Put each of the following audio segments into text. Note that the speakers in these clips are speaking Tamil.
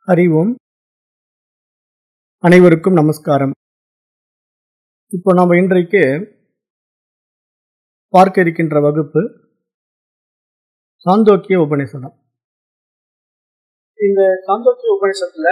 ஹரி ஓம் அனைவருக்கும் நமஸ்காரம் இப்போ நாம் இன்றைக்கு பார்க்க இருக்கின்ற வகுப்பு சாந்தோக்கிய உபநிஷதம் இந்த சாந்தோக்கிய உபநிஷத்துல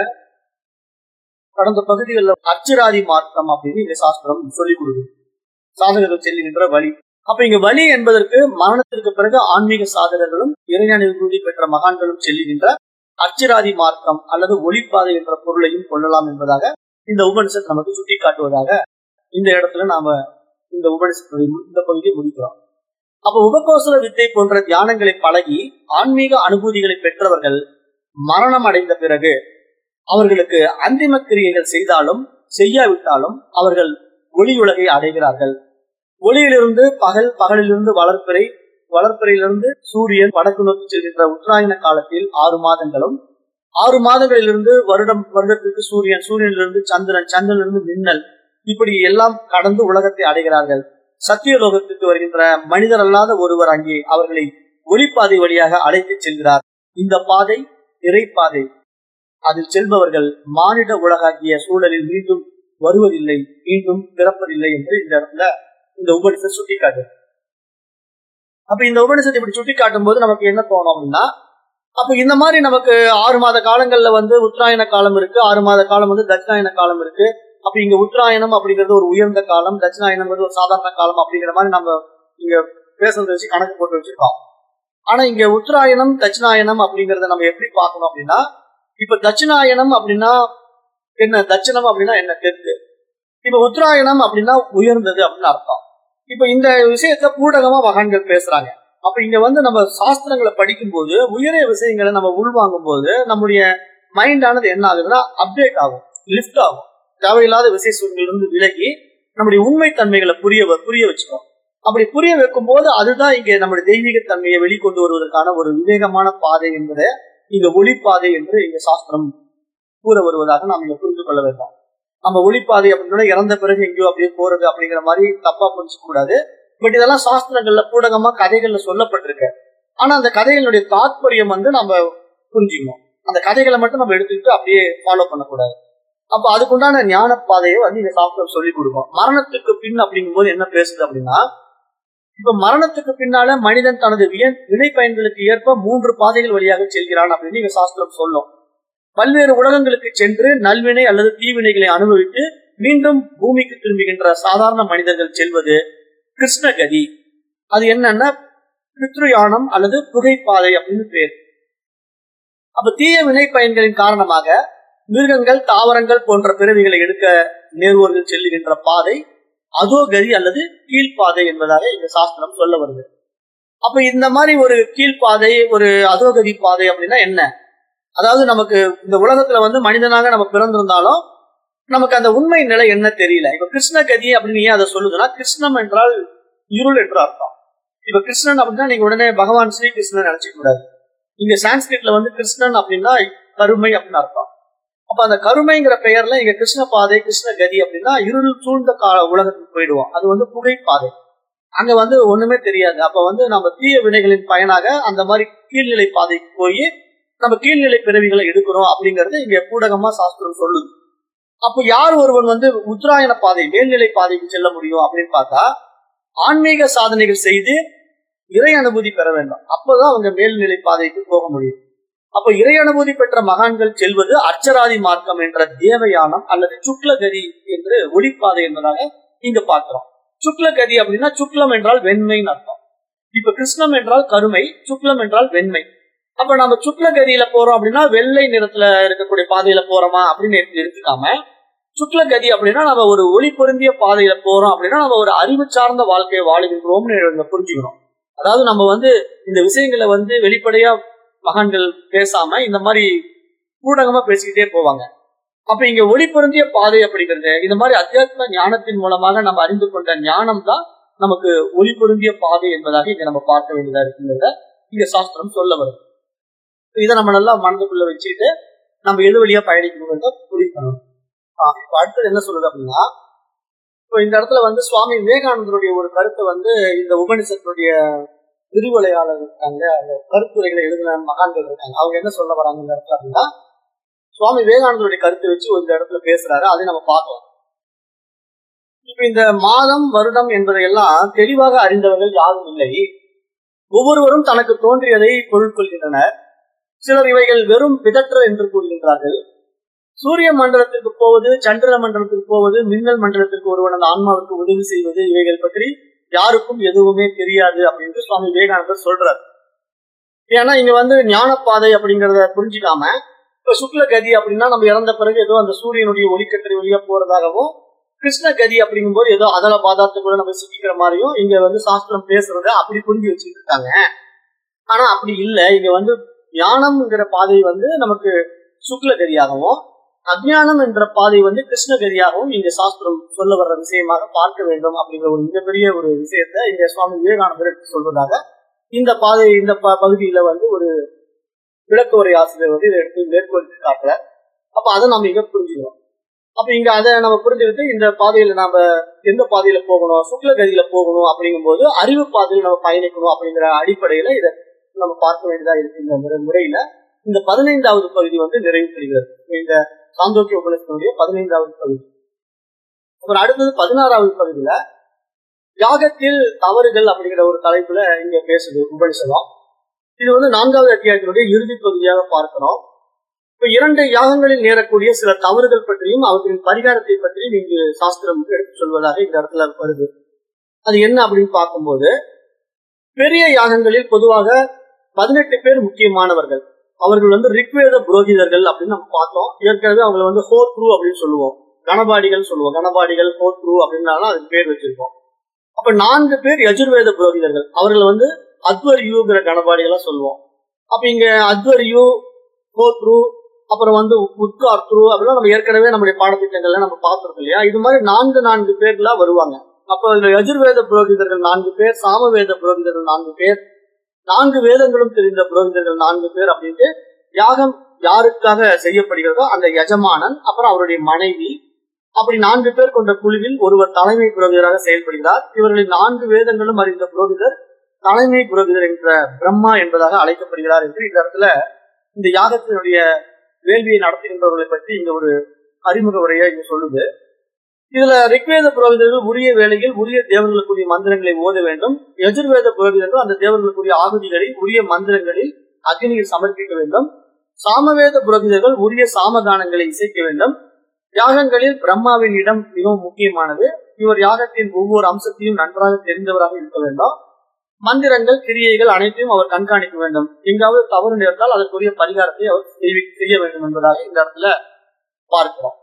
கடந்த பகுதிகளில் அச்சுராதி மார்க்கம் அப்படின்னு இந்த சாஸ்திரம் சொல்லிக் கொடுக்குது சாதகர்கள் செல்லுகின்ற வழி அப்ப இங்க வழி என்பதற்கு மரணத்திற்கு பிறகு ஆன்மீக சாதகர்களும் இறைஞான விபூதி பெற்ற மகான்களும் செல்லுகின்ற அச்சிராதி மார்க்கம் அல்லது ஒளிப்பாதை என்ற பொருளையும் கொள்ளலாம் என்பதாக இந்த உபனிஷத் நமக்கு சுட்டி காட்டுவதாக இந்த இடத்துல நாம இந்த உபனிஷத்துடைய இந்த பகுதியை முடிக்கிறோம் அப்ப உபகோசல வித்தை போன்ற தியானங்களை பழகி ஆன்மீக அனுபூதிகளை பெற்றவர்கள் மரணம் அடைந்த பிறகு அவர்களுக்கு அந்திம கிரியைகள் செய்தாலும் செய்யாவிட்டாலும் அவர்கள் ஒளியுலகை அடைகிறார்கள் ஒளியிலிருந்து பகல் பகலிலிருந்து வளர்ப்பிறை வளர்ப்பிறையிலிருந்து சூரியன் வடக்கு நோக்கி செல்கின்ற உத்தராயண காலத்தில் ஆறு மாதங்களும் ஆறு மாதங்களிலிருந்து வருடம் வருடத்திற்கு சூரியன் சூரியனிலிருந்து சந்திரன் சந்திரனிலிருந்து மின்னல் இப்படி எல்லாம் கடந்து உலகத்தை அடைகிறார்கள் சத்தியலோகத்துக்கு வருகின்ற மனிதர் அல்லாத ஒருவர் அங்கே அவர்களை ஒளிப்பாதை வழியாக அழைத்து செல்கிறார் இந்த பாதை இறைப்பாதை அதில் செல்பவர்கள் மானிட உலகாகிய சூழலில் மீண்டும் வருவதில்லை மீண்டும் பிறப்பதில்லை என்று இந்த இடத்துல இந்த உபனிஷத் சுட்டி காட்டு அப்ப இந்த உபனிஷத்தை இப்படி சுட்டி காட்டும் போது நமக்கு என்ன தோணும் அப்படின்னா அப்ப இந்த மாதிரி நமக்கு ஆறு மாத காலங்கள்ல வந்து உத்தராயண காலம் இருக்கு ஆறு மாத காலம் வந்து தட்சிணாயன காலம் இருக்கு அப்ப இங்க உத்தராயணம் அப்படிங்கிறது ஒரு உயர்ந்த காலம் தட்சிணாயனங்கிறது ஒரு சாதாரண காலம் அப்படிங்கிற மாதிரி நம்ம இங்க பேசுறத வச்சு கணக்கு போட்டு வச்சிருக்கோம் ஆனா இங்க உத்தராயணம் தட்சிணாயனம் அப்படிங்கறத நம்ம எப்படி பார்க்கணும் அப்படின்னா இப்ப தட்சிணாயனம் அப்படின்னா என்ன தட்சிணம் அப்படின்னா என்ன தெற்கு இப்ப உத்தராயணம் அப்படின்னா உயர்ந்தது அப்படின்னு அர்த்தம் இப்ப இந்த விஷயத்த பூடகமா மகான்கள் பேசுறாங்க அப்ப இங்க வந்து நம்ம சாஸ்திரங்களை படிக்கும் போது உயரிய விஷயங்களை நம்ம உள்வாங்கும் போது நம்முடைய மைண்டானது என்ன ஆகுதுன்னா அப்டேட் ஆகும் லிஃப்ட் ஆகும் தேவையில்லாத விசேஷ இருந்து விலகி நம்முடைய உண்மை தன்மைகளை புரிய புரிய வச்சுக்கோம் அப்படி புரிய வைக்கும் போது அதுதான் இங்க நம்முடைய தெய்வீக தன்மையை வெளிக்கொண்டு வருவதற்கான ஒரு விவேகமான பாதை என்பதை இங்க ஒளிப்பாதை என்று இங்க சாஸ்திரம் கூற வருவதாக நாம் இங்க புரிந்து கொள்ள வேண்டும் நம்ம ஒளிப்பாதை அப்படின்னா இறந்த பிறகு எங்கேயோ அப்படியே போறது அப்படிங்கிற மாதிரி தப்பா புரிஞ்சுக்க கூடாது பட் இதெல்லாம் சாஸ்திரங்கள்ல பூடகமா கதைகள்ல சொல்லப்பட்டிருக்கு ஆனா அந்த கதைகளுடைய தாத்பரியம் வந்து நம்ம புரிஞ்சுக்கணும் அந்த கதைகளை மட்டும் நம்ம எடுத்துக்கிட்டு அப்படியே ஃபாலோ பண்ணக்கூடாது அப்ப அதுக்குண்டான ஞான பாதையை வந்து இந்த சாஸ்திரம் சொல்லி கொடுக்கும் மரணத்துக்கு பின் அப்படிங்கும் போது என்ன பேசுது அப்படின்னா இப்ப மரணத்துக்கு பின்னால மனிதன் தனது வினை பயன்களுக்கு ஏற்ப மூன்று பாதைகள் வழியாக செல்கிறான் அப்படின்னு இங்க சாஸ்திரம் சொல்லும் பல்வேறு உலகங்களுக்கு சென்று நல்வினை அல்லது தீவினைகளை அனுபவித்து மீண்டும் பூமிக்கு திரும்புகின்ற சாதாரண மனிதர்கள் செல்வது கிருஷ்ணகதி அது என்னன்னா பித்ருயானம் அல்லது புகைப்பாதை அப்படின்னு பேர் அப்ப தீய வினை பயன்களின் காரணமாக மிருகங்கள் தாவரங்கள் போன்ற பிறவிகளை எடுக்க நேர்வோர்கள் செல்லுகின்ற பாதை அதோகதி அல்லது கீழ்ப்பாதை என்பதாக இந்த சாஸ்திரம் சொல்ல வருது அப்ப இந்த மாதிரி ஒரு கீழ்ப்பாதை ஒரு அதோகதி பாதை அப்படின்னா என்ன அதாவது நமக்கு இந்த உலகத்துல வந்து மனிதனாக நம்ம பிறந்திருந்தாலும் நமக்கு அந்த உண்மை நிலை என்ன தெரியல இப்ப கிருஷ்ணகதி அப்படின்னு ஏன் அதை சொல்லுதுன்னா கிருஷ்ணம் என்றால் இருள் என்று அர்த்தம் இப்ப கிருஷ்ணன் அப்படின்னா நீங்க உடனே பகவான் ஸ்ரீ கிருஷ்ணன் நினைச்சிக்க கூடாது இங்க சான்ஸ்கிரிட்ல வந்து கிருஷ்ணன் அப்படின்னா கருமை அப்படின்னு அர்த்தம் அப்ப அந்த கருமைங்கிற பெயர்ல இங்க கிருஷ்ண பாதை கிருஷ்ண கதி அப்படின்னா இருள் சூழ்ந்த கால உலகத்துக்கு போயிடுவோம் அது வந்து புகை பாதை அங்க வந்து ஒண்ணுமே தெரியாது அப்ப வந்து நம்ம தீய வினைகளின் பயனாக அந்த மாதிரி கீழ்நிலை பாதைக்கு போய் நம்ம கீழ்நிலை பிறவிகளை எடுக்கிறோம் அப்படிங்கறது இங்க பூடகமா சாஸ்திரம் சொல்லுது அப்ப யார் ஒருவன் வந்து உத்தராயண பாதை மேல்நிலை பாதைக்கு செல்ல முடியும் அப்படின்னு பார்த்தா ஆன்மீக சாதனைகள் செய்து இறை அனுபூதி பெற வேண்டும் அப்பதான் அவங்க மேல்நிலை பாதைக்கு போக முடியும் அப்ப இறை அனுபூதி பெற்ற மகான்கள் செல்வது அர்ச்சராதி மார்க்கம் என்ற தேவயானம் அல்லது சுக்லகதி என்று ஒளிப்பாதை என்பதாக இங்க பார்க்கிறோம் சுக்லகதி அப்படின்னா சுக்லம் என்றால் வெண்மைன்னு அர்த்தம் இப்ப கிருஷ்ணம் என்றால் கருமை சுக்லம் என்றால் வெண்மை அப்ப நம்ம சுக்லகதியில போறோம் அப்படின்னா வெள்ளை நிறத்துல இருக்கக்கூடிய பாதையில போறோமா அப்படின்னு எடுத்துக்காம சுக்லகதி அப்படின்னா நம்ம ஒரு ஒளி பொருந்திய பாதையில போறோம் அப்படின்னா நம்ம ஒரு அறிவு சார்ந்த வாழ்க்கையை வாழுகின்றோம்னு புரிஞ்சுக்கணும் அதாவது நம்ம வந்து இந்த விஷயங்களை வந்து வெளிப்படையா மகான்கள் பேசாம இந்த மாதிரி ஊடகமா பேசிக்கிட்டே போவாங்க அப்ப இங்க ஒளி பொருந்திய பாதை அப்படிங்கிறது இந்த மாதிரி அத்தியாத்ம ஞானத்தின் மூலமாக நம்ம அறிந்து கொண்ட ஞானம் தான் நமக்கு ஒளி பொருந்திய பாதை என்பதாக இங்க நம்ம பார்க்க வேண்டியதா இருக்குங்கிறத இங்க சாஸ்திரம் சொல்ல வருது இதை நம்ம நல்லா மனதுக்குள்ள வச்சுக்கிட்டு நம்ம எது வழியா பயணிக்கணுங்கிறத புரிவு பண்ணணும் இப்போ அடுத்தது என்ன சொல்லுது அப்படின்னா இப்போ இந்த இடத்துல வந்து சுவாமி விவேகானந்தருடைய ஒரு கருத்தை வந்து இந்த உபனிஷத்துடைய விரிவுரையாளர் இருக்காங்க அந்த கருத்துரைகளை எழுதின மகான்கள் இருக்காங்க அவங்க என்ன சொல்ல வராங்க இந்த இடத்துல அப்படின்னா சுவாமி விவேகானந்தருடைய கருத்தை வச்சு ஒரு இடத்துல பேசுறாரு அதை நம்ம பார்க்கலாம் இப்ப இந்த மாதம் வருடம் என்பதையெல்லாம் தெளிவாக அறிந்தவர்கள் யாரும் இல்லை ஒவ்வொருவரும் தனக்கு தோன்றியதை பொருள் கொள்கின்றனர் சிலர் இவைகள் வெறும் பிதற்ற என்று கூறுகின்றார்கள் சூரிய மண்டலத்திற்கு போவது சந்திர மண்டலத்திற்கு போவது மின்னல் மண்டலத்திற்கு ஒருவன் அந்த ஆன்மாவுக்கு உதவி செய்வது இவைகள் பற்றி யாருக்கும் எதுவுமே தெரியாது அப்படின்னு சுவாமி விவேகானந்தர் சொல்றார் ஏன்னா இங்க வந்து ஞானப்பாதை அப்படிங்கறத புரிஞ்சுக்காம இப்ப சுக்ல கதி அப்படின்னா நம்ம இறந்த பிறகு ஏதோ அந்த சூரியனுடைய ஒளிக்கற்றை வழியா போறதாகவும் கிருஷ்ண கதி அப்படிங்கும்போது ஏதோ அதல பாதாத்துக்குள்ள நம்ம சிக்கிக்கிற மாதிரியும் இங்க வந்து சாஸ்திரம் பேசுறத அப்படி புரிஞ்சு வச்சுட்டு இருக்காங்க ஆனா அப்படி இல்லை இங்க வந்து ஞானம்ங்கிற பாதை வந்து நமக்கு சுக்ல கதியாகவும் அஜ்ஞானம் என்ற பாதை வந்து கிருஷ்ணகதியாகவும் இங்க சாஸ்திரம் சொல்ல வர்ற விஷயமாக பார்க்க வேண்டும் அப்படிங்கிற ஒரு மிகப்பெரிய ஒரு விஷயத்த இங்க சுவாமி விவேகானந்தர் எடுத்து சொல்வதாக இந்த பாதை இந்த ப- பகுதியில வந்து ஒரு விளக்க உரை ஆசிரியர் வந்து இதை எடுத்து மேற்கொண்டு காட்டுறார் அப்ப அதை நம்ம இங்க புரிஞ்சுக்கணும் அப்ப இங்க அதை நம்ம புரிஞ்சுக்கிட்டு இந்த பாதையில நாம எந்த பாதையில போகணும் சுக்ல கதியில போகணும் அப்படிங்கும்போது அறிவு பாதையில் நம்ம பயணிக்கணும் அப்படிங்கிற அடிப்படையில இதை நம்ம பார்க்க வேண்டியதா இருக்கு இந்த முறை- முறையில இந்த பதினைந்தாவது பகுதி வந்து நிறைவு பெறுகிறது இந்த சாந்தோக்கிய உபநிஷத்தினுடைய பதினைந்தாவது பகுதி அப்புறம் அடுத்தது பதினாறாவது பகுதியில யாகத்தில் தவறுகள் அப்படிங்கிற ஒரு தலைப்புல இங்க பேசுது உபனிஷதம் இது வந்து நான்காவது அத்தியாயத்தினுடைய இறுதி பகுதியாக பார்க்கிறோம் இப்ப இரண்டு யாகங்களில் நேரக்கூடிய சில தவறுகள் பற்றியும் அவற்றின் பரிகாரத்தை பற்றியும் இங்கு சாஸ்திரம் எடுத்து சொல்வதாக இந்த இடத்துல வருது அது என்ன அப்படின்னு பார்க்கும்போது பெரிய யாகங்களில் பொதுவாக பதினெட்டு பேர் முக்கியமானவர்கள் அவர்கள் வந்து ரிக்வேத புரோகிதர்கள் அப்படின்னு நம்ம பார்த்தோம் ஏற்கனவே அவங்களை வந்து ஹோத்ரு அப்படின்னு சொல்லுவோம் கணபாடிகள் சொல்லுவோம் கணபாடிகள் ஹோத்ரு அப்படின்னாலும் அதுக்கு பேர் வச்சிருக்கோம் அப்ப நான்கு பேர் யஜுர்வேத புரோகிதர்கள் அவர்கள் வந்து அத்வரியுங்கிற கணபாடிகளா சொல்லுவோம் அப்ப இங்க அத்வரியு ஹோத்ரு அப்புறம் வந்து உத்கார்த்ரு அப்படிலாம் நம்ம ஏற்கனவே நம்முடைய பாடத்திட்டங்கள்ல நம்ம பார்த்திருக்கோம் இல்லையா இது மாதிரி நான்கு நான்கு பேர்லாம் வருவாங்க அப்ப இந்த யஜுர்வேத புரோகிதர்கள் நான்கு பேர் சாமவேத புரோகிதர்கள் நான்கு பேர் நான்கு வேதங்களும் தெரிந்த புரோகிதர்கள் நான்கு பேர் அப்படின்ட்டு யாகம் யாருக்காக செய்யப்படுகிறதோ அந்த எஜமானன் அப்புறம் அவருடைய மனைவி அப்படி நான்கு பேர் கொண்ட குழுவில் ஒருவர் தலைமை புரோகிதராக செயல்படுகிறார் இவர்களின் நான்கு வேதங்களும் அறிந்த புரோகிதர் தலைமை புரோகிதர் என்ற பிரம்மா என்பதாக அழைக்கப்படுகிறார் என்று இந்த இடத்துல இந்த யாகத்தினுடைய வேள்வியை நடத்துகின்றவர்களை பற்றி இங்க ஒரு அறிமுக உரையா இங்க சொல்லுது இதுல ரிக்வேத புரோகிதர்கள் உரிய வேளையில் உரிய தேவர்களுக்குரிய மந்திரங்களை ஓத வேண்டும் எஜுர்வேத புரோகிதர்கள் அந்த தேவர்களுக்குரிய ஆகுதிகளை உரிய மந்திரங்களில் அக்னியில் சமர்ப்பிக்க வேண்டும் சாமவேத புரோகிதர்கள் உரிய சாமகானங்களை இசைக்க வேண்டும் யாகங்களில் பிரம்மாவின் இடம் மிகவும் முக்கியமானது இவர் யாகத்தின் ஒவ்வொரு அம்சத்தையும் நன்றாக தெரிந்தவராக இருக்க வேண்டும் மந்திரங்கள் கிரியைகள் அனைத்தையும் அவர் கண்காணிக்க வேண்டும் எங்காவது தவறு நேர்ந்தால் அதற்குரிய பரிகாரத்தை அவர் செய்வி- செய்ய வேண்டும் என்பதாக இந்த இடத்துல பார்க்கிறோம்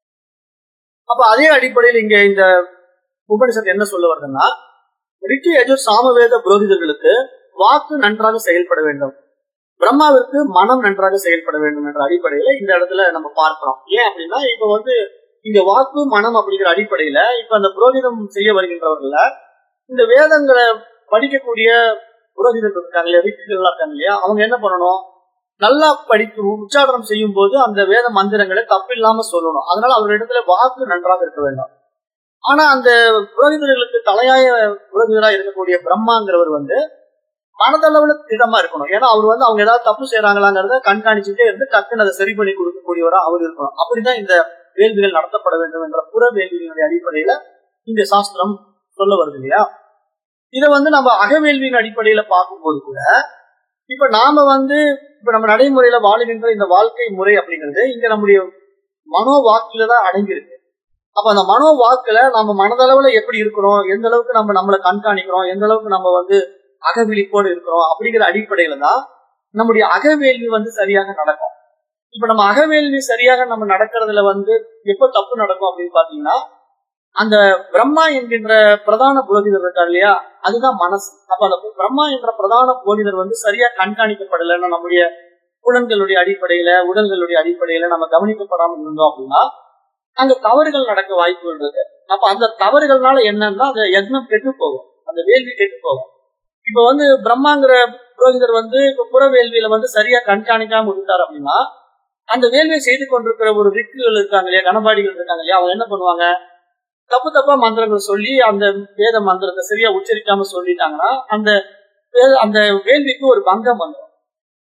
அப்ப அதே அடிப்படையில் இங்க இந்த உபனிஷத் என்ன சொல்ல வருதுன்னா ரிக்கி யஜுர் சாமவேத புரோகிதர்களுக்கு வாக்கு நன்றாக செயல்பட வேண்டும் பிரம்மாவிற்கு மனம் நன்றாக செயல்பட வேண்டும் என்ற அடிப்படையில இந்த இடத்துல நம்ம பார்க்கிறோம் ஏன் அப்படின்னா இப்ப வந்து இங்க வாக்கு மனம் அப்படிங்கிற அடிப்படையில இப்ப அந்த புரோகிதம் செய்ய வருகின்றவர்கள இந்த வேதங்களை படிக்கக்கூடிய புரோகிதர்கள் இருக்காங்க இல்லையா ரிக்குகள் இருக்காங்க இல்லையா அவங்க என்ன பண்ணணும் நல்லா படித்து உச்சாரணம் செய்யும் போது அந்த வேத மந்திரங்களை தப்பில்லாம சொல்லணும் அதனால அவரிடத்துல வாக்கு நன்றாக இருக்க வேண்டும் ஆனா அந்த புரோகிதர்களுக்கு தலையாய புரோகிதரா இருக்கக்கூடிய பிரம்மாங்கிறவர் வந்து மனதளவுல திடமா இருக்கணும் ஏன்னா அவர் வந்து அவங்க ஏதாவது தப்பு செய்யறாங்களாங்கிறத கண்காணிச்சுட்டே இருந்து டக்குன்னு அதை சரி பண்ணி கொடுக்கக்கூடியவரா அவர் இருக்கணும் அப்படிதான் இந்த வேள்விகள் நடத்தப்பட வேண்டும் என்ற புற வேள்விகளுடைய அடிப்படையில இந்த சாஸ்திரம் சொல்ல வருது இல்லையா இதை வந்து நம்ம அகவேள்வியின் அடிப்படையில பார்க்கும்போது கூட இப்ப நாம வந்து இப்ப நம்ம நடைமுறையில வாழுகின்ற இந்த வாழ்க்கை முறை அப்படிங்கிறது இங்க நம்முடைய மனோ வாக்குல தான் அடங்கியிருக்கு அப்ப அந்த மனோ வாக்குல நம்ம மனதளவுல எப்படி இருக்கிறோம் எந்த அளவுக்கு நம்ம நம்மளை கண்காணிக்கிறோம் எந்த அளவுக்கு நம்ம வந்து அகவிழிப்போடு இருக்கிறோம் அப்படிங்கிற அடிப்படையில தான் நம்முடைய அகவேள்வி வந்து சரியாக நடக்கும் இப்ப நம்ம அகவேள்வி சரியாக நம்ம நடக்கிறதுல வந்து எப்ப தப்பு நடக்கும் அப்படின்னு பாத்தீங்கன்னா அந்த பிரம்மா என்கின்ற பிரதான புரோகிதர் இருக்கார் இல்லையா அதுதான் மனசு அப்ப அந்த பிரம்மா என்ற பிரதான புரோகிதர் வந்து சரியா கண்காணிக்கப்படலைன்னா நம்முடைய புலன்களுடைய அடிப்படையில உடல்களுடைய அடிப்படையில நம்ம கவனிக்கப்படாமல் இருந்தோம் அப்படின்னா அங்க தவறுகள் நடக்க வாய்ப்புகள் இருக்கு அப்ப அந்த தவறுகள்னால என்னன்னா அந்த யக்னம் கெட்டு போகும் அந்த வேள்வி கெட்டு போகும் இப்ப வந்து பிரம்மாங்கிற புரோகிதர் வந்து இப்ப புற வேள்வியில வந்து சரியா கண்காணிக்காம விட்டார் அப்படின்னா அந்த வேள்வியை செய்து கொண்டிருக்கிற ஒரு ரிக்குகள் இருக்காங்க இல்லையா கணபாடிகள் இருக்காங்க இல்லையா அவங்க என்ன பண்ணுவாங்க தப்பு தப்பா மந்திரங்கள் சொல்லி அந்த வேத மந்திரத்தை சரியா உச்சரிக்காம சொல்லிட்டாங்கன்னா அந்த வே- அந்த வேள்விக்கு ஒரு பங்கம் வந்துடும்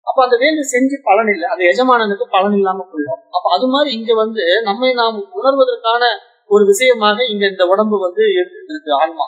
அப்ப அந்த வேள்வி செஞ்சு பலன் இல்லை அந்த எஜமானனுக்கு பலன் இல்லாம போயிடும் அப்ப அது மாதிரி இங்க வந்து நம்மை நாம் உணர்வதற்கான ஒரு விஷயமாக இங்க இந்த உடம்பு வந்து எடுத்துட்டு இருக்கு ஆன்மா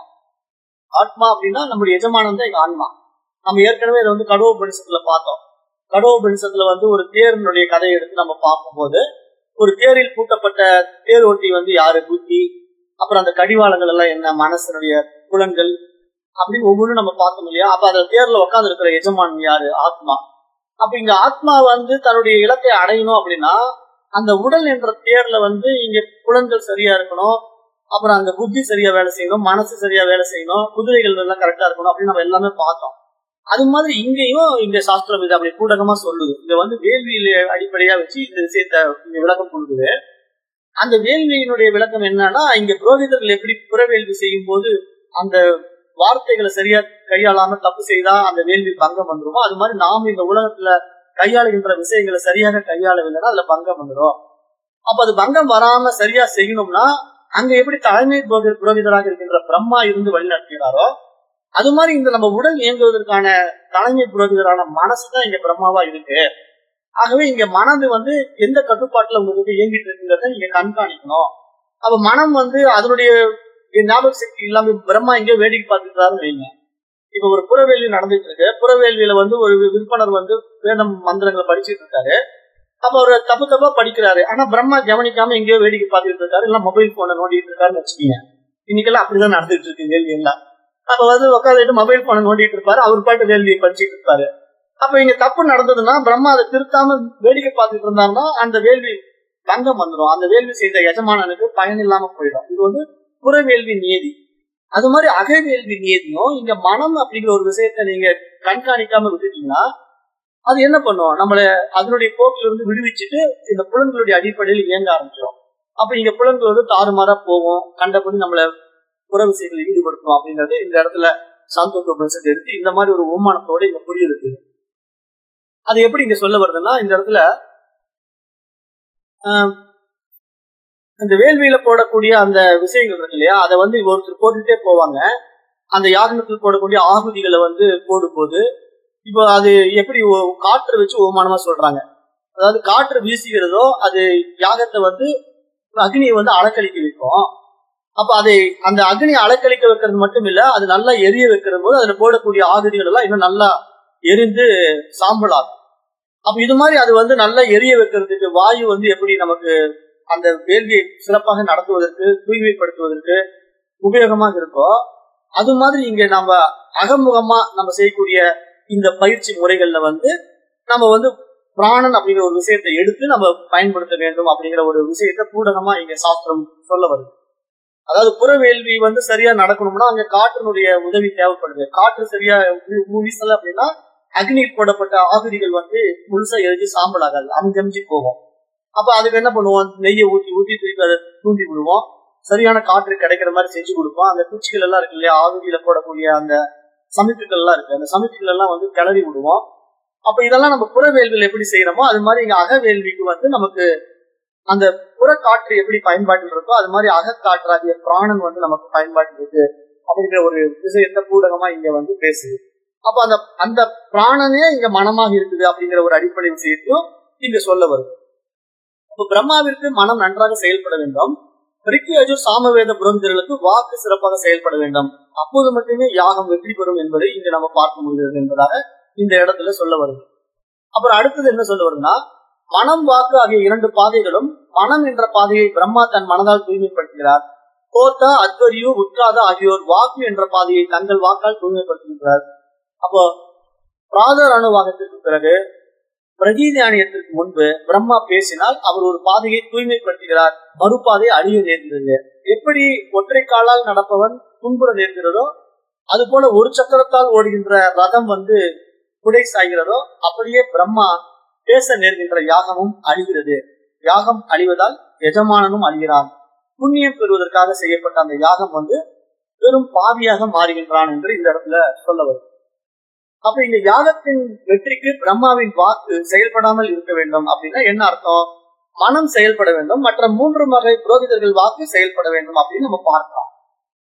ஆத்மா அப்படின்னா நம்முடைய எஜமானன் தான் எங்க ஆன்மா நம்ம ஏற்கனவே இதை வந்து கடவுள் பரிசத்துல பார்த்தோம் கடவுள் பரிசத்துல வந்து ஒரு தேரினுடைய கதையை எடுத்து நம்ம பார்க்கும்போது ஒரு தேரில் பூட்டப்பட்ட தேர் ஓட்டி வந்து யாரு புத்தி அப்புறம் அந்த கடிவாளங்கள் எல்லாம் என்ன மனசனுடைய புலன்கள் அப்படின்னு ஒவ்வொன்றும் நம்ம பார்த்தோம் இல்லையா அப்ப அந்த தேர்ல உட்கார்ந்து இருக்கிற எஜமான் யாரு ஆத்மா அப்ப இங்க ஆத்மா வந்து தன்னுடைய இலக்கை அடையணும் அப்படின்னா அந்த உடல் என்ற தேர்ல வந்து இங்க புலன்கள் சரியா இருக்கணும் அப்புறம் அந்த புத்தி சரியா வேலை செய்யணும் மனசு சரியா வேலை செய்யணும் குதிரைகள் எல்லாம் கரெக்டா இருக்கணும் அப்படின்னு நம்ம எல்லாமே பார்த்தோம் அது மாதிரி இங்கேயும் இந்த சாஸ்திரம் இது அப்படி கூடகமா சொல்லுது இங்க வந்து வேள்வியில அடிப்படையா வச்சு இந்த விஷயத்த இங்க விளக்கம் கொடுக்குது அந்த வேள்வியினுடைய விளக்கம் என்னன்னா இங்க புரோகிதர்கள் எப்படி புறவேள்வி செய்யும் போது அந்த வார்த்தைகளை சரியா கையாளாம தப்பு செய்தா அந்த வேள்வி பங்கம் வந்துருமோ அது மாதிரி நாம இந்த உலகத்துல கையாளுகின்ற விஷயங்களை சரியாக கையாளவில்லைன்னா அதுல பங்கம் வந்துடும் அப்ப அது பங்கம் வராம சரியா செய்யணும்னா அங்க எப்படி தலைமை புரோகி- புரோகிதராக இருக்கின்ற பிரம்மா இருந்து வழி நடத்துகிறாரோ அது மாதிரி இந்த நம்ம உடல் இயங்குவதற்கான தலைமை புரோகிதரான மனசு தான் இங்க பிரம்மாவா இருக்கு ஆகவே இங்க மனது வந்து எந்த கட்டுப்பாட்டுல உங்களுக்கு இயங்கிட்டு இருக்குங்கிறத நீங்க கண்காணிக்கணும் அப்ப மனம் வந்து அதனுடைய ஞாபக சக்தி இல்லாம பிரம்மா எங்கேயோ வேடிக்கை பார்த்துக்கிறாருன்னு வைங்க இப்ப ஒரு புறவேள்வி நடந்துட்டு இருக்கு புறவேள்வியில வந்து ஒரு விற்பனர் வந்து வேதம் மந்திரங்களை படிச்சிட்டு இருக்காரு அப்ப அவர் தப்பு தப்பா படிக்கிறாரு ஆனா பிரம்மா கவனிக்காம எங்கேயோ வேடிக்கை பார்த்துட்டு இருக்காரு இல்ல மொபைல் போனை நோண்டிட்டு இருக்காருன்னு வச்சுக்கீங்க இன்னைக்கெல்லாம் அப்படிதான் நடந்துட்டு இருக்கு வேள்வி எல்லாம் அப்ப வந்து உட்காந்துட்டு மொபைல் போனை நோண்டிட்டு இருப்பாரு அவர் பாட்டு வேள்வியை படிச்சுட்டு இருப்பாரு அப்ப இங்க தப்பு நடந்ததுன்னா பிரம்மா அதை திருத்தாம வேடிக்கை பார்த்துட்டு இருந்தாருன்னா அந்த வேள்வி பங்கம் வந்துடும் அந்த வேள்வி செய்த எஜமானனுக்கு பயன் இல்லாம போயிடும் இது வந்து புறவேள்வி நியதி அது மாதிரி அகவேள்வி நியதியும் இங்க மனம் அப்படிங்கிற ஒரு விஷயத்த நீங்க கண்காணிக்காம விட்டுட்டீங்கன்னா அது என்ன பண்ணும் நம்மள அதனுடைய போக்கில இருந்து விடுவிச்சுட்டு இந்த புலன்களுடைய அடிப்படையில் இயங்க ஆரம்பிச்சிடும் அப்ப இங்க புலன்கள் வந்து தாறுமாறா போகும் கண்டபடி நம்மள புற விஷயங்களில் ஈடுபடுத்தும் அப்படிங்கறது இந்த இடத்துல சாந்தோக்க உபனிஷத்து எடுத்து இந்த மாதிரி ஒரு ஓமானத்தோட இங்க புரியுது அது எப்படி இங்க சொல்ல வருதுன்னா இந்த இடத்துல ஆஹ், இந்த வேள்வியில போடக்கூடிய அந்த விஷயங்கள் இருக்கு இல்லையா அதை வந்து ஒருத்தர் போட்டுட்டே போவாங்க அந்த யாகனத்தில் போடக்கூடிய ஆகுதிகளை வந்து போடும்போது இப்போ அது எப்படி ஒ- காற்று வச்சு ஓமானமா சொல்றாங்க அதாவது காற்று வீசுகிறதோ அது யாகத்தை வந்து அக்னியை வந்து அலக்களிக்க வைக்கும் அப்ப அதை அந்த அக்னியை அலக்களிக்க வைக்கிறது மட்டும் இல்ல அது நல்லா எரிய வைக்கிற போது அதுல போடக்கூடிய ஆகுதிகள் எல்லாம் இன்னும் நல்லா எரிந்து சாம்பலாகும் அப்ப இது மாதிரி அது வந்து நல்லா எரிய வைக்கிறதுக்கு வாயு வந்து எப்படி நமக்கு அந்த வேள்வியை சிறப்பாக நடத்துவதற்கு தூய்மைப்படுத்துவதற்கு உபயோகமாக இருக்கோ அது மாதிரி இங்க நம்ம அகமுகமா நம்ம செய்யக்கூடிய இந்த பயிற்சி முறைகள்ல வந்து நம்ம வந்து பிராணன் அப்படிங்கிற ஒரு விஷயத்தை எடுத்து நம்ம பயன்படுத்த வேண்டும் அப்படிங்கிற ஒரு விஷயத்தை பூடகமா இங்க சாஸ்திரம் சொல்ல வருது அதாவது புறவேள்வி வந்து சரியா நடக்கணும்னா அங்க காற்றினுடைய உதவி தேவைப்படுது காற்று சரியா வீ- வீசல அப்படின்னா அக்னியில் போடப்பட்ட ஆகுதிகள் வந்து முழுசா எரிஞ்சு சாம்பலாகாது அமிஞ்சமிஞ்சு போகும் அப்ப அதுக்கு என்ன பண்ணுவோம் நெய்யை ஊத்தி ஊத்தி திருப்பி அதை தூண்டி விடுவோம் சரியான காற்று கிடைக்கிற மாதிரி செஞ்சு கொடுப்போம் அந்த குச்சிகள் எல்லாம் இருக்கு இல்லையா ஆகுதியில போடக்கூடிய அந்த சமைப்புகள் எல்லாம் இருக்கு அந்த சமைப்புகள் எல்லாம் வந்து கிளறி விடுவோம் அப்ப இதெல்லாம் நம்ம புறவேள்வியில் எப்படி செய்யறோமோ அது மாதிரி இங்க அகவேள்விக்கு வந்து நமக்கு அந்த புறக்காற்று எப்படி பயன்பாட்டில் இருக்கோ அது மாதிரி அகக்காற்றாகிய பிராணன் வந்து நமக்கு பயன்பாட்டில் இருக்கு அப்படிங்கிற ஒரு விஷயத்த பூடகமா இங்க வந்து பேசுது அப்ப அந்த அந்த பிராணனே இங்க மனமாக இருக்குது அப்படிங்கிற ஒரு அடிப்படை விஷயத்தையும் இங்க சொல்ல வருது அப்ப பிரம்மாவிற்கு மனம் நன்றாக செயல்பட வேண்டும் ரிக்கி அஜுர் சாமவேத புரோகிதர்களுக்கு வாக்கு சிறப்பாக செயல்பட வேண்டும் அப்போது மட்டுமே யாகம் வெற்றி பெறும் என்பதை இங்க நம்ம பார்க்க முடிகிறது என்பதாக இந்த இடத்துல சொல்ல வருது அப்புறம் அடுத்தது என்ன சொல்ல வருதுன்னா மனம் வாக்கு ஆகிய இரண்டு பாதைகளும் மனம் என்ற பாதையை பிரம்மா தன் மனதால் தூய்மைப்படுத்துகிறார் கோத்தா அத்வரியு உத்ராதா ஆகியோர் வாக்கு என்ற பாதையை தங்கள் வாக்கால் தூய்மைப்படுத்துகிறார் அப்போ பிராதர் அணுவாகத்திற்கு பிறகு பிரகீதானியத்திற்கு முன்பு பிரம்மா பேசினால் அவர் ஒரு பாதையை தூய்மைப்படுத்துகிறார் மறுபாதை அழிய நேர்ந்தது எப்படி ஒற்றை காலால் நடப்பவன் துன்புற நேர்கிறதோ அது போல ஒரு சக்கரத்தால் ஓடுகின்ற ரதம் வந்து குடை சாய்கிறதோ அப்படியே பிரம்மா பேச நேர்கின்ற யாகமும் அழிகிறது யாகம் அழிவதால் எஜமானனும் அழிகிறான் புண்ணியம் பெறுவதற்காக செய்யப்பட்ட அந்த யாகம் வந்து வெறும் பாவியாக மாறுகின்றான் என்று இந்த இடத்துல சொல்ல வரும் அப்ப இந்த யாகத்தின் வெற்றிக்கு பிரம்மாவின் வாக்கு செயல்படாமல் இருக்க வேண்டும் அப்படின்னா என்ன அர்த்தம் மனம் செயல்பட வேண்டும் மற்ற மூன்று வகை புரோகிதர்கள் வாக்கு செயல்பட வேண்டும் அப்படின்னு நம்ம பார்க்கலாம்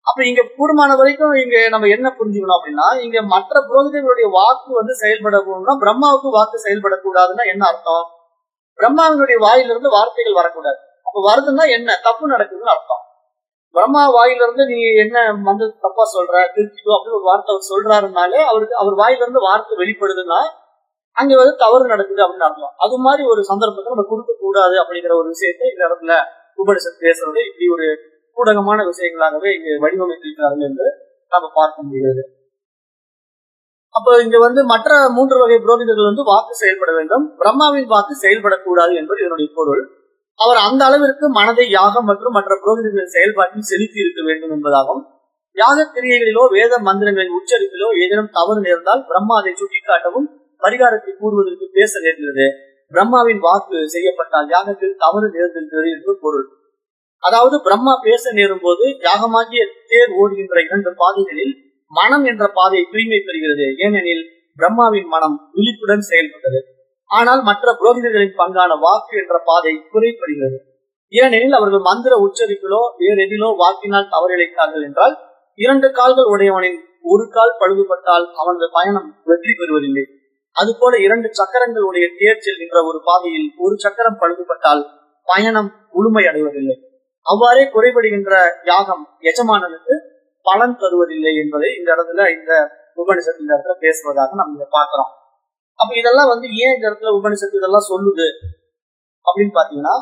அப்ப இங்க கூடுமான வரைக்கும் இங்க நம்ம என்ன புரிஞ்சுக்கணும் அப்படின்னா இங்க மற்ற புரோகிதர்களுடைய வாக்கு வந்து செயல்படணும்னா பிரம்மாவுக்கு வாக்கு செயல்படக்கூடாதுன்னா என்ன அர்த்தம் பிரம்மாவினுடைய வாயிலிருந்து வார்த்தைகள் வரக்கூடாது அப்ப வருதுன்னா என்ன தப்பு நடக்குதுன்னு அர்த்தம் பிரம்மா வாயிலிருந்து நீ என்ன வந்து தப்பா சொல்ற திருச்சிக்கோ அப்படின்னு ஒரு வார்த்தை அவர் சொல்றாருனாலே அவருக்கு அவர் வாயிலிருந்து வார்த்தை வெளிப்படுதுன்னா அங்க வந்து தவறு நடக்குது அப்படின்னு அர்த்தம் அது மாதிரி ஒரு சந்தர்ப்பத்தை நம்ம கொடுக்க கூடாது அப்படிங்கிற ஒரு விஷயத்தை இந்த இடத்துல உபனிஷத் பேசுறது இப்படி ஒரு ஊடகமான விஷயங்களாகவே இங்க வடிவமைத்திருக்கிறார்கள் என்று நம்ம பார்க்க முடிகிறது அப்ப இங்க வந்து மற்ற மூன்று வகை புரோகிதர்கள் வந்து வாக்கு செயல்பட வேண்டும் பிரம்மாவின் வாக்கு செயல்படக்கூடாது என்பது இதனுடைய பொருள் அவர் அந்த அளவிற்கு மனதை யாகம் மற்றும் மற்ற புரோகிதர்களின் செயல்பாட்டில் செலுத்தி இருக்க வேண்டும் என்பதாகும் யாக கிரியைகளிலோ வேத மந்திரங்களின் உச்சரிப்பிலோ ஏதேனும் தவறு நேர்ந்தால் பிரம்மா அதை சுட்டிக்காட்டவும் பரிகாரத்தை கூறுவதற்கு பேச நேர்கிறது பிரம்மாவின் வாக்கு செய்யப்பட்டால் யாகத்தில் தவறு நேர்ந்திருக்கிறது என்று பொருள் அதாவது பிரம்மா பேச நேரும் போது யாகமாகிய தேர் ஓடுகின்ற இரண்டு பாதைகளில் மனம் என்ற பாதை தூய்மை பெறுகிறது ஏனெனில் பிரம்மாவின் மனம் விழிப்புடன் செயல்பட்டது ஆனால் மற்ற புரோகிதர்களின் பங்கான வாக்கு என்ற பாதை குறைப்படுகிறது ஏனெனில் அவர்கள் மந்திர உச்சரிப்பிலோ வேறு எதிலோ வாக்கினால் தவறிழைத்தார்கள் என்றால் இரண்டு கால்கள் உடையவனின் ஒரு கால் பழுதுபட்டால் அவனது பயணம் வெற்றி பெறுவதில்லை அதுபோல இரண்டு சக்கரங்கள் உடைய தேர் செல்கின்ற ஒரு பாதையில் ஒரு சக்கரம் பழுதுபட்டால் பயணம் முழுமை அடைவதில்லை அவ்வாறே குறைபடுகின்ற யாகம் எஜமானனுக்கு பலன் தருவதில்லை என்பதை இந்த இடத்துல இந்த உபனிஷத்து இந்த இடத்துல பேசுவதாக நம்ம இங்க பாக்குறோம் அப்ப இதெல்லாம் வந்து ஏன் இந்த இடத்துல உபனிஷத்து இதெல்லாம் சொல்லுது அப்படின்னு பாத்தீங்கன்னா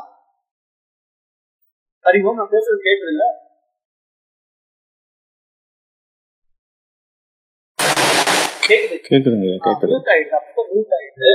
அறிவோம் நான் பேசுறது கேட்குதுல்ல கேக்குது கேக்குதுங்க கேக்குது மியூட் ஆயிடுது அப்போ மியூட் ஆயிடுது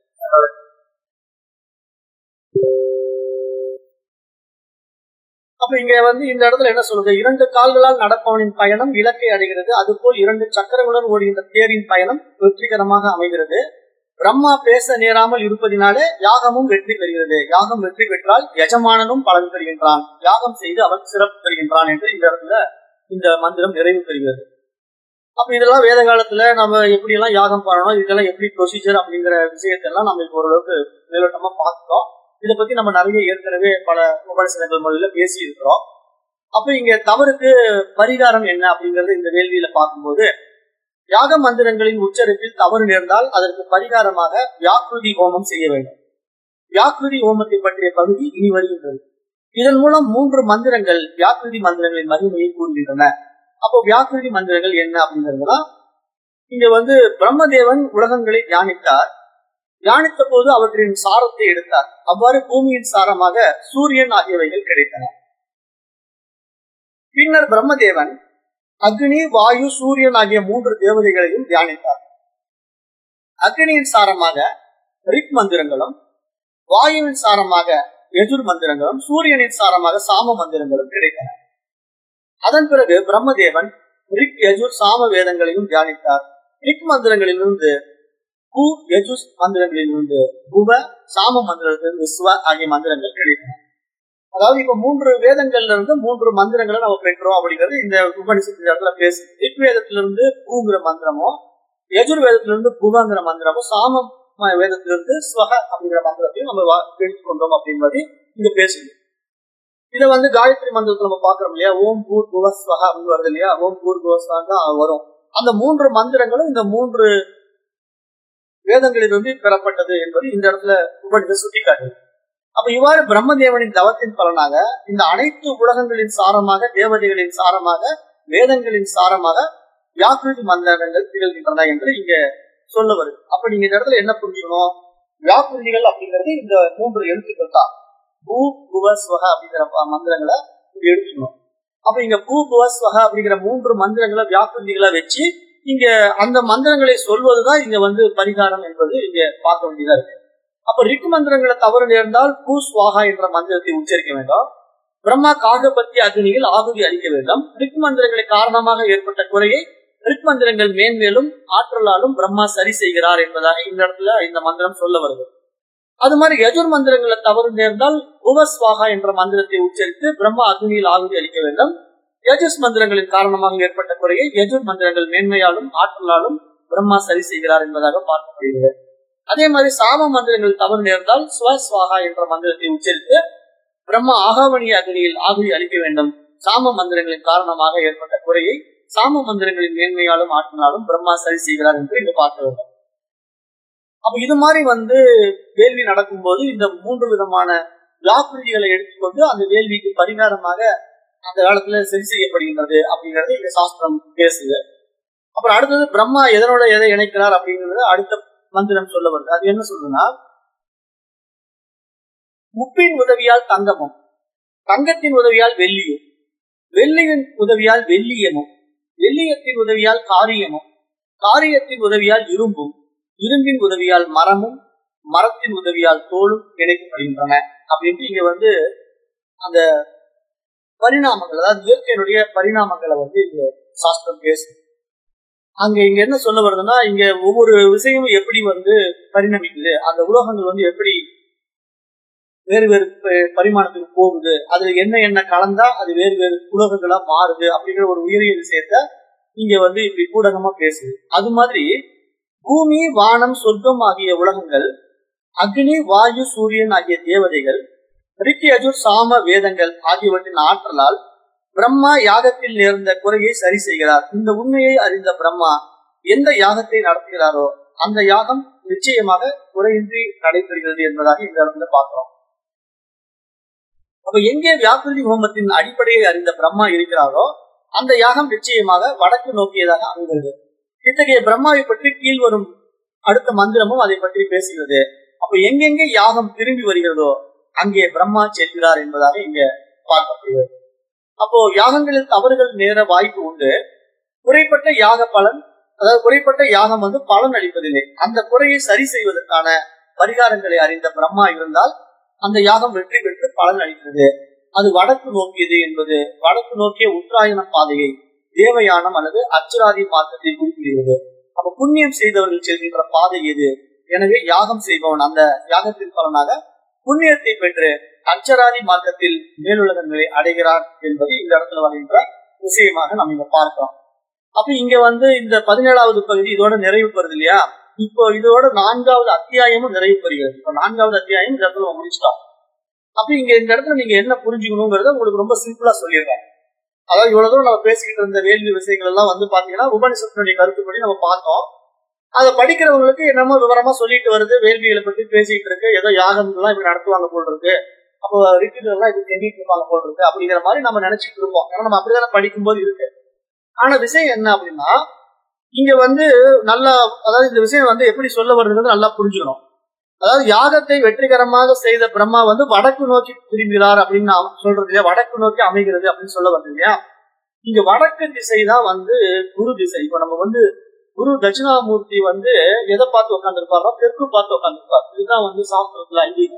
அப்ப இங்க வந்து இந்த இடத்துல என்ன சொல்லுது இரண்டு கால்களால் நடப்பவனின் பயணம் இலக்கை அடைகிறது அதுபோல் இரண்டு சக்கரங்களுடன் ஓடுகின்ற தேரின் பயணம் வெற்றிகரமாக அமைகிறது பிரம்மா பேச நேராமல் இருப்பதினாலே யாகமும் வெற்றி பெறுகிறது யாகம் வெற்றி பெற்றால் எஜமானனும் பலன் பெறுகின்றான் யாகம் செய்து அவன் சிறப்பு பெறுகின்றான் என்று இந்த இடத்துல இந்த மந்திரம் நிறைவு பெறுகிறது அப்ப இதெல்லாம் வேத காலத்துல நம்ம எப்படி எல்லாம் யாகம் பண்ணணும் இதெல்லாம் எப்படி ப்ரொசீஜர் அப்படிங்கிற விஷயத்தெல்லாம் நம்ம இப்போ ஓரளவுக்கு மேலோட்டமா பார்த்துட்டோம் இதை பத்தி நம்ம நிறைய ஏற்கனவே பல உபநிஷதங்கள் மொழியில பேசி இருக்கிறோம் அப்ப இங்க தவறுக்கு பரிகாரம் என்ன அப்படிங்கறது இந்த வேள்வியில பார்க்கும்போது யாக மந்திரங்களின் உச்சரிப்பில் தவறு நேர்ந்தால் அதற்கு பரிகாரமாக வியாக்குருதி ஹோமம் செய்ய வேண்டும் வியாக்குருதி ஹோமத்தை பற்றிய பகுதி இனி வருகின்றது இதன் மூலம் மூன்று மந்திரங்கள் வியாக்குருதி மந்திரங்களின் மகிமையை கூறுகின்றன அப்போ வியாக்குருதி மந்திரங்கள் என்ன அப்படிங்கிறதுலாம் இங்க வந்து பிரம்மதேவன் உலகங்களை தியானித்தார் தியானித்த போது அவற்றின் சாரத்தை எடுத்தார் அவ்வாறு பூமியின் சாரமாக சூரியன் ஆகியவைகள் கிடைத்தன பின்னர் பிரம்மதேவன் அக்னி வாயு சூரியன் ஆகிய மூன்று தேவதைகளையும் தியானித்தார் அக்னியின் சாரமாக ரிக் மந்திரங்களும் வாயுவின் சாரமாக எதிர் மந்திரங்களும் சூரியனின் சாரமாக சாம மந்திரங்களும் கிடைத்தன அதன் பிறகு பிரம்மதேவன் ரிக் யஜுர் சாம வேதங்களையும் தியானித்தார் ரிக் மந்திரங்களிலிருந்து கு யஜுஸ் மந்திரங்களிலிருந்து புவ சாம மந்திரத்திலிருந்து ஸ்வ ஆகிய மந்திரங்கள் கிடைத்தன அதாவது இப்ப மூன்று வேதங்கள்ல இருந்து மூன்று மந்திரங்களை நம்ம பெற்றோம் அப்படிங்கிறது இந்த உபனிஷத்து இடத்துல பேசு ரிக் வேதத்திலிருந்து பூங்கிற மந்திரமும் யஜுர் வேதத்திலிருந்து புவங்கிற மந்திரமும் சாம வேதத்திலிருந்து ஸ்வக அப்படிங்கிற மந்திரத்தையும் நம்ம எடுத்துக்கொண்டோம் அப்படின்றது இங்க பேசுது இதை வந்து காயத்ரி மந்திரத்துல நம்ம பாக்குறோம் இல்லையா ஓம் பூர் புவஸ்வகா அப்படின்னு வருது இல்லையா ஓம் பூர் புவஸ்வகா தான் வரும் அந்த மூன்று மந்திரங்களும் இந்த மூன்று வேதங்களிலிருந்து பெறப்பட்டது என்பது இந்த இடத்துல உபனிஷத் சுட்டிக்காட்டுது அப்ப இவ்வாறு பிரம்மதேவனின் தவத்தின் பலனாக இந்த அனைத்து உலகங்களின் சாரமாக தேவதைகளின் சாரமாக வேதங்களின் சாரமாக வியாக்கிருதி மந்திரங்கள் திகழ்கின்றன என்று இங்க சொல்ல வருது அப்ப நீங்க இந்த இடத்துல என்ன புரிஞ்சுக்கணும் வியாக்கிருதிகள் அப்படிங்கிறது இந்த மூன்று எழுத்துக்கள் தான் பூ புவஸ்வக அப்படிங்கிற மந்திரங்களை எடுத்துக்கணும் அப்ப இங்க பூ புவஸ்வக அப்படிங்கிற மூன்று மந்திரங்களை வியாக்கிருதிகளை வச்சு இங்க அந்த மந்திரங்களை சொல்வதுதான் இங்க வந்து பரிகாரம் என்பது இங்க பார்க்க வேண்டியதா இருக்கு அப்ப ரிக்கு மந்திரங்களை தவறு நேர்ந்தால் பூ சுவாகா என்ற மந்திரத்தை உச்சரிக்க வேண்டும் பிரம்மா காகபத்தி அக்னியில் ஆகுதி அளிக்க வேண்டும் ரிக் மந்திரங்களை காரணமாக ஏற்பட்ட குறையை ரிக் மந்திரங்கள் மேன்மேலும் ஆற்றலாலும் பிரம்மா சரி செய்கிறார் என்பதாக இந்த இடத்துல இந்த மந்திரம் சொல்ல வருது அது மாதிரி யஜுர் மந்திரங்களை தவறு நேர்ந்தால் உபஸ்வாகா என்ற மந்திரத்தை உச்சரித்து பிரம்மா அக்னியில் ஆகுதி அளிக்க வேண்டும் யஜுஸ் மந்திரங்களின் காரணமாக ஏற்பட்ட குறையை யஜுர் மந்திரங்கள் மேன்மையாலும் ஆற்றலாலும் பிரம்மா சரி செய்கிறார் என்பதாக பார்க்கப்படுகிறது அதே மாதிரி சாம மந்திரங்கள் தவறு நேர்ந்தால் ஸ்வஸ்வாகா என்ற மந்திரத்தை உச்சரித்து பிரம்மா ஆகாவணிய அக்னியில் ஆகுதி அளிக்க வேண்டும் சாம மந்திரங்களின் காரணமாக ஏற்பட்ட குறையை சாம மந்திரங்களின் மேன்மையாலும் ஆற்றினாலும் பிரம்மா சரி செய்கிறார் என்று இங்க பார்க்க வேண்டும் அப்ப இது மாதிரி வந்து வேள்வி நடக்கும்போது இந்த மூன்று விதமான வியாக்குறுதிகளை எடுத்துக்கொண்டு அந்த வேள்விக்கு பரிகாரமாக அந்த காலத்துல சரி செய்யப்படுகின்றது அப்படிங்கறது இங்க சாஸ்திரம் பேசுது அப்புறம் அடுத்தது பிரம்மா எதனோட எதை இணைக்கிறார் அப்படிங்கறது அடுத்த மந்திரம் சொல்ல வருது அது என்ன சொல்றதுன்னா முப்பின் உதவியால் தங்கமும் தங்கத்தின் உதவியால் வெள்ளியும் வெள்ளியின் உதவியால் வெள்ளியமும் வெள்ளியத்தின் உதவியால் காரியமும் காரியத்தின் உதவியால் இரும்பும் இரும்பின் உதவியால் மரமும் மரத்தின் உதவியால் தோலும் இணைக்கப்படுகின்றன அப்படின்ட்டு இங்க வந்து அந்த பரிணாமங்கள் அதாவது இயற்கையினுடைய பரிணாமங்களை வந்து இங்க சாஸ்திரம் பேசுது அங்க இங்க என்ன சொல்ல வருதுன்னா இங்க ஒவ்வொரு விஷயமும் எப்படி வந்து பரிணமிக்குது அந்த உலோகங்கள் வந்து எப்படி வேறு வேறு ப- பரிமாணத்துக்கு போகுது அதுல என்ன என்ன கலந்தா அது வேறு வேறு உலகங்களா மாறுது அப்படிங்கிற ஒரு உயரிய விஷயத்த இங்க வந்து இப்படி கூடகமா பேசுது அது மாதிரி பூமி வானம் சொர்க்கம் ஆகிய உலகங்கள் அக்னி வாயு சூரியன் ஆகிய தேவதைகள் ரிக்கி அஜுர் சாம வேதங்கள் ஆகியவற்றின் ஆற்றலால் பிரம்மா யாகத்தில் நேர்ந்த குறையை சரி செய்கிறார் இந்த உண்மையை அறிந்த பிரம்மா எந்த யாகத்தை நடத்துகிறாரோ அந்த யாகம் நிச்சயமாக குறையின்றி நடைபெறுகிறது என்பதாக இந்த இடத்துல பார்க்கிறோம் அப்ப எங்கே வியாக்குருதி ஹோமத்தின் அடிப்படையை அறிந்த பிரம்மா இருக்கிறாரோ அந்த யாகம் நிச்சயமாக வடக்கு நோக்கியதாக அமைகிறது இத்தகைய பிரம்மாவை பற்றி கீழ்வரும் அடுத்த மந்திரமும் அதை பற்றி பேசுகிறது அப்ப எங்கெங்கே யாகம் திரும்பி வருகிறதோ அங்கே பிரம்மா செல்கிறார் என்பதாக இங்க பார்க்கப்படுகிறது அப்போ யாகங்களில் தவறுகள் நேர வாய்ப்பு உண்டு குறைப்பட்ட யாக பலன் அதாவது குறைப்பட்ட யாகம் வந்து பலன் அளிப்பதில்லை அந்த குறையை சரி செய்வதற்கான பரிகாரங்களை அறிந்த பிரம்மா இருந்தால் அந்த யாகம் வெற்றி பெற்று பலன் அளிக்கிறது அது வடக்கு நோக்கியது என்பது வடக்கு நோக்கிய உத்தராயண பாதையை தேவயானம் அல்லது அச்சுராதி மார்க்கத்தை குறிப்பிடுகிறது அப்ப புண்ணியம் செய்தவர்கள் செல்கின்ற பாதை எது எனவே யாகம் செய்பவன் அந்த யாகத்தின் பலனாக புண்ணியத்தை பெற்று அச்சராதி மார்க்கத்தில் மேலுலகங்களை அடைகிறான் என்பது இந்த இடத்துல வருகின்ற விஷயமாக நம்ம இங்க பார்க்கிறோம் அப்ப இங்க வந்து இந்த பதினேழாவது பகுதி இதோட நிறைவு பெறுது இல்லையா இப்போ இதோட நான்காவது அத்தியாயமும் நிறைவு பெறுகிறது இப்போ நான்காவது அத்தியாயம் இந்த இடத்துல நம்ம முடிச்சிட்டோம் அப்ப இங்க இந்த இடத்துல நீங்க என்ன புரிஞ்சுக்கணுங்கிறத உங்களுக்கு ரொம்ப சிம்பிளா சொல்லிடுறேன் அதாவது இவ்வளவு தூரம் நம்ம பேசிக்கிட்டு இருந்த வேள்வி விஷயங்கள் எல்லாம் வந்து பாத்தீங்கன்னா உபனிஷத்தினுடைய கருத்துப்படி நம்ம பார்த்தோம் அதை படிக்கிறவங்களுக்கு என்னமோ விவரமா சொல்லிட்டு வருது வேள்விகளை பத்தி பேசிட்டு இருக்கு ஏதோ யாகம் எல்லாம் இப்படி நடத்துவாங்க போல் இருக்கு அப்போ ரிட்டுகள் எல்லாம் இப்படி செஞ்சிட்டு இருப்பாங்க போல் இருக்கு அப்படிங்கிற மாதிரி நம்ம நினைச்சிட்டு இருப்போம் ஏன்னா நம்ம அப்படிதானே படிக்கும்போது இருக்கு ஆனா விஷயம் என்ன அப்படின்னா இங்க வந்து நல்லா அதாவது இந்த விஷயம் வந்து எப்படி சொல்ல வருதுங்கிறது நல்லா புரிஞ்சுக்கணும் அதாவது யாகத்தை வெற்றிகரமாக செய்த பிரம்மா வந்து வடக்கு நோக்கி திரும்புகிறார் அப்படின்னு நான் சொல்றது இல்லையா வடக்கு நோக்கி அமைகிறது அப்படின்னு சொல்ல வருது இல்லையா இங்க வடக்கு திசை தான் வந்து குரு திசை இப்ப நம்ம வந்து குரு தட்சிணாமூர்த்தி வந்து எதை பார்த்து உட்காந்துருப்பாரோ தெற்கு பார்த்து உட்காந்துருப்பார் இதுதான் வந்து சாஸ்திரத்துல ஐதீகம்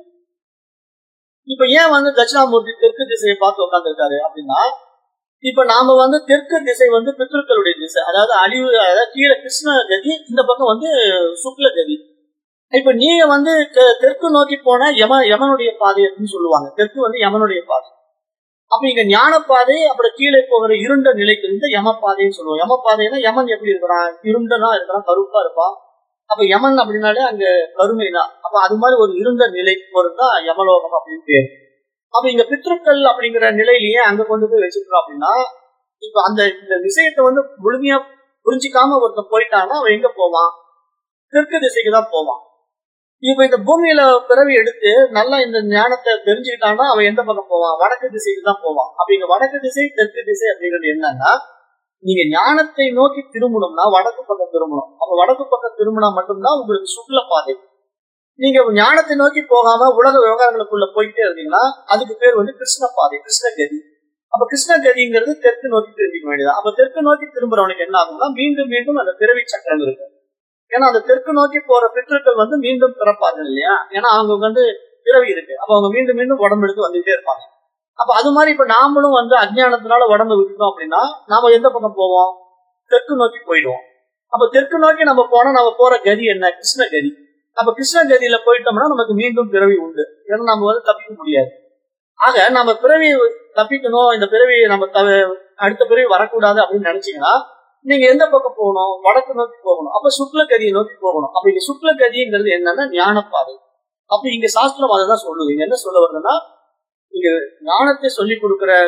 இப்ப ஏன் வந்து தட்சிணாமூர்த்தி தெற்கு திசையை பார்த்து உட்காந்துருக்காரு அப்படின்னா இப்ப நாம வந்து தெற்கு திசை வந்து பித்ருக்களுடைய திசை அதாவது அழிவு அதாவது கீழே கிருஷ்ண கதி இந்த பக்கம் வந்து சுக்ல கதி இப்ப நீங்க வந்து தெ- தெற்கு நோக்கி போனா யம யமனுடைய பாதை அப்படின்னு சொல்லுவாங்க தெற்கு வந்து யமனுடைய பாதை அப்ப இங்க ஞான பாதை அப்புறம் கீழே போகிற இருண்ட நிலைக்கு வந்து யம பாதைன்னு சொல்லுவோம் யம பாதைன்னா யமன் எப்படி இருக்கிறான் இருண்டனா இருக்கிறான் கருப்பா இருப்பான் அப்ப யமன் அப்படின்னாலே அங்க கருமை தான் அப்ப அது மாதிரி ஒரு இருண்ட நிலைக்கு போறது தான் யமலோகம் அப்படின்னு பேரு அப்ப இங்க பித்ருக்கள் அப்படிங்கிற நிலையிலேயே அங்க கொண்டு போய் வச்சிருக்கோம் அப்படின்னா இப்ப அந்த இந்த விஷயத்தை வந்து முழுமையா புரிஞ்சுக்காம ஒருத்தன் போயிட்டான்னா அவன் எங்க போவான் தெற்கு திசைக்கு தான் போவான் இப்ப இந்த பூமியில பிறவி எடுத்து நல்லா இந்த ஞானத்தை தெரிஞ்சுக்கிட்டான்னா அவன் எந்த பக்கம் போவான் வடக்கு திசைக்கு தான் போவான் அப்ப இங்க வடக்கு திசை தெற்கு திசை அப்படிங்கிறது என்னன்னா நீங்க ஞானத்தை நோக்கி திரும்பணும்னா வடக்கு பக்கம் திரும்பணும் அப்ப வடக்கு பக்கம் திரும்பினா மட்டும்தான் உங்களுக்கு சுக்ல பாதை நீங்க ஞானத்தை நோக்கி போகாம உலக விவகாரங்களுக்குள்ள போயிட்டே இருந்தீங்கன்னா அதுக்கு பேர் வந்து கிருஷ்ண பாதை கிருஷ்ணகதி அப்ப கிருஷ்ணகதிங்கிறது தெற்கு நோக்கி திரும்பிக்க வேண்டியது அப்ப தெற்கு நோக்கி திரும்புறவனுக்கு என்ன ஆகும்னா மீண்டும் மீண்டும் அந்த பிறவி சக்கரம் இருக்கு ஏன்னா அந்த தெற்கு நோக்கி போற பித்ருக்கள் வந்து மீண்டும் பிறப்பார்கள் இல்லையா ஏன்னா அவங்க வந்து பிறவி இருக்கு அப்ப அவங்க மீண்டும் மீண்டும் உடம்பு எடுத்து வந்துட்டே இருப்பாங்க அப்ப அது மாதிரி இப்ப நாமளும் வந்து அஜ்ஞானத்தினால உடம்பு விட்டுட்டோம் அப்படின்னா நாம எந்த பக்கம் போவோம் தெற்கு நோக்கி போயிடுவோம் அப்ப தெற்கு நோக்கி நம்ம போனா நம்ம போற கதி என்ன கிருஷ்ண கதி அப்ப கிருஷ்ண கதியில போயிட்டோம்னா நமக்கு மீண்டும் பிறவி உண்டு ஏன்னா நம்ம வந்து தப்பிக்க முடியாது ஆக நம்ம பிறவி தப்பிக்கணும் இந்த பிறவி நம்ம தவ- அடுத்த பிறவி வரக்கூடாது அப்படின்னு நினைச்சீங்கன்னா நீங்க எந்த பக்கம் போகணும் வடக்கு நோக்கி போகணும் அப்ப சுக்ல கதியை நோக்கி போகணும் அப்ப இங்க சுக்ல கதிங்கிறது என்னன்னா ஞானப்பாதை அப்ப இங்க சாஸ்திரம் அதை தான் சொல்லுது இங்க என்ன சொல்ல வருதுன்னா இங்க ஞானத்தை சொல்லி கொடுக்கிற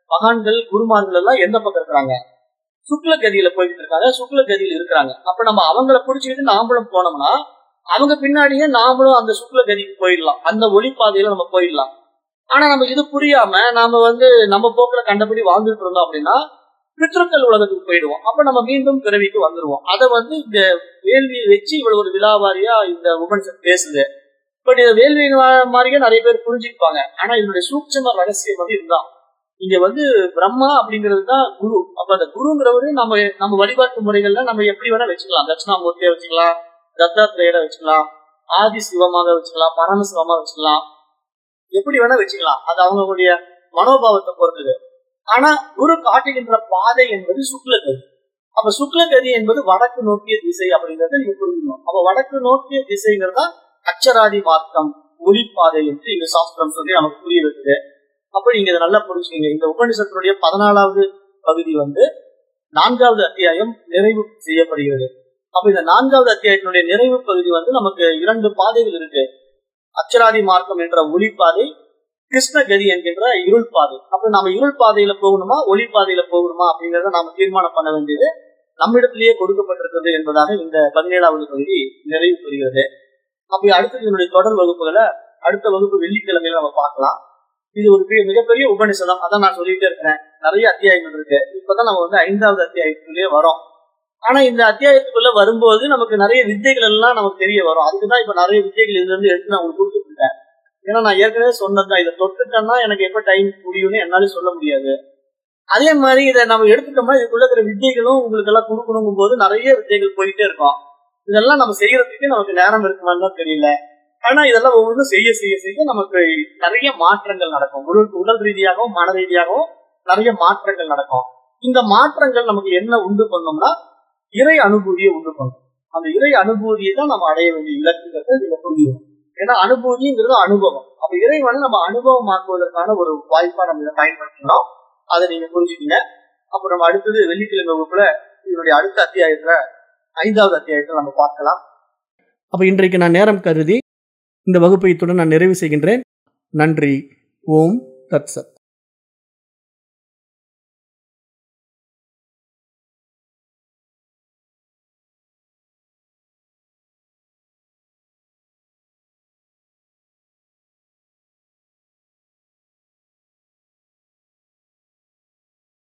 மகான்கள் குருமார்கள் எல்லாம் எந்த பக்கம் இருக்கிறாங்க சுக்ல கதியில போயிட்டு இருக்காங்க சுக்ல கதியில இருக்கிறாங்க அப்ப நம்ம அவங்கள பிடிச்சிக்கிட்டு நாமளும் போனோம்னா அவங்க பின்னாடியே நாமளும் அந்த சுக்ல கதிக்கு போயிடலாம் அந்த ஒளிப்பாதையில நம்ம போயிடலாம் ஆனா நம்ம இது புரியாம நாம வந்து நம்ம போக்குல கண்டபடி வாழ்ந்துட்டு இருந்தோம் அப்படின்னா பித்ருக்கள் உலகத்துக்கு போயிடுவோம் அப்ப நம்ம மீண்டும் பிறவிக்கு வந்துருவோம் அதை வந்து இந்த வேள்வியை வச்சு இவ்வளவு ஒரு விழாவாரியா இந்த உபனிஷத் பேசுது பட் இதை வேள்வி மாதிரியே நிறைய பேர் புரிஞ்சுப்பாங்க ஆனா இதனுடைய சூட்சம ரகசியம் வந்து இதுதான் இங்க வந்து பிரம்மா அப்படிங்கிறது தான் குரு அப்ப அந்த குருங்கிறவரு நம்ம நம்ம வழிபாட்டு முறைகள்ல நம்ம எப்படி வேணா வச்சுக்கலாம் தட்சிணாமூர்த்தியா வச்சுக்கலாம் தத்தாத்திரேயரை வச்சுக்கலாம் ஆதி சிவமாக வச்சுக்கலாம் பரமசிவமாக வச்சுக்கலாம் எப்படி வேணா வச்சுக்கலாம் அது அவங்களுடைய மனோபாவத்தை பொறுத்தது ஆனா குரு காட்டுகின்ற பாதை என்பது சுக்லகதி அப்ப சுக்லகதி என்பது வடக்கு நோக்கிய திசை அப்படிங்கறத நீங்க புரிஞ்சுக்கணும் அப்ப வடக்கு நோக்கிய திசைங்கிறதா அச்சராதி மார்க்கம் ஒளிப்பாதை என்று இங்க சாஸ்திரம் சொல்லி நமக்கு புரிய வைக்குது அப்ப நீங்க இதை நல்லா புரிஞ்சுக்கீங்க இந்த உபநிஷத்தினுடைய பதினாலாவது பகுதி வந்து நான்காவது அத்தியாயம் நிறைவு செய்யப்படுகிறது அப்ப இந்த நான்காவது அத்தியாயத்தினுடைய நிறைவு பகுதி வந்து நமக்கு இரண்டு பாதைகள் இருக்கு அச்சராதி மார்க்கம் என்ற ஒளிப்பாதை கிருஷ்ணகதி என்கின்ற இருள் பாதை அப்ப நம்ம இருள் பாதையில போகணுமா ஒளி பாதையில போகணுமா அப்படிங்கறத நாம தீர்மானம் பண்ண வேண்டியது நம்மிடத்திலேயே கொடுக்கப்பட்டிருக்கிறது என்பதாக இந்த பதினேழாவது பகுதி நிறைவு பெறுகிறது அப்ப அடுத்தது இதனுடைய தொடர் வகுப்புகளை அடுத்த வகுப்பு வெள்ளிக்கிழமையில நம்ம பார்க்கலாம் இது ஒரு பெரிய மிகப்பெரிய உபநிஷதம் அதான் நான் சொல்லிட்டே இருக்கிறேன் நிறைய அத்தியாயங்கள் இருக்கு இப்பதான் நம்ம வந்து ஐந்தாவது அத்தியாயத்துக்குள்ளேயே வரோம் ஆனா இந்த அத்தியாயத்துக்குள்ள வரும்போது நமக்கு நிறைய வித்தைகள் எல்லாம் நமக்கு தெரிய வரும் அதுக்குதான் இப்ப நிறைய வித்தைகள் இதுல இருந்து எடுத்து நான் உங்களுக்கு கொடுத்துட்டு இருக்கேன் ஏன்னா நான் ஏற்கனவே சொன்னதுதான் இதை தொட்டுட்டேன்னா எனக்கு எப்ப டைம் முடியும்னு என்னால சொல்ல முடியாது அதே மாதிரி இதை நம்ம எடுத்துட்டோம்னா இதுக்குள்ள இருக்கிற வித்தைகளும் உங்களுக்கு எல்லாம் கொடுக்கணுங்கும் போது நிறைய வித்தைகள் போயிட்டே இருக்கும் இதெல்லாம் நம்ம செய்யறதுக்கு நமக்கு நேரம் இருக்குமான்னு தான் தெரியல ஆனா இதெல்லாம் ஒவ்வொன்றும் செய்ய செய்ய செய்ய நமக்கு நிறைய மாற்றங்கள் நடக்கும் உடல் உடல் ரீதியாகவும் மன ரீதியாகவும் நிறைய மாற்றங்கள் நடக்கும் இந்த மாற்றங்கள் நமக்கு என்ன உண்டு பண்ணோம்னா இறை அனுபூதியை உண்டு பண்ணும் அந்த இறை அனுபூதியை தான் நம்ம அடைய வேண்டிய இலக்குங்கிறத இதுல புரியும் ஏன்னா அனுபூதிங்கிறது அனுபவம் அப்ப இறைவனை நம்ம அனுபவமாக்குவதற்கான ஒரு வாய்ப்பா நம்ம இதை பயன்படுத்தணும் அதை நீங்க புரிஞ்சுக்கீங்க அப்ப நம்ம அடுத்தது வெள்ளிக்கிழமை வகுப்புல இதனுடைய அடுத்த அத்தியாயத்துல ஐந்தாவது அத்தியாயத்தை நம்ம பார்க்கலாம் அப்ப இன்றைக்கு நான் நேரம் கருதி இந்த வகுப்பை இத்துடன் நான் நிறைவு செய்கின்றேன் நன்றி ஓம் தத்சத்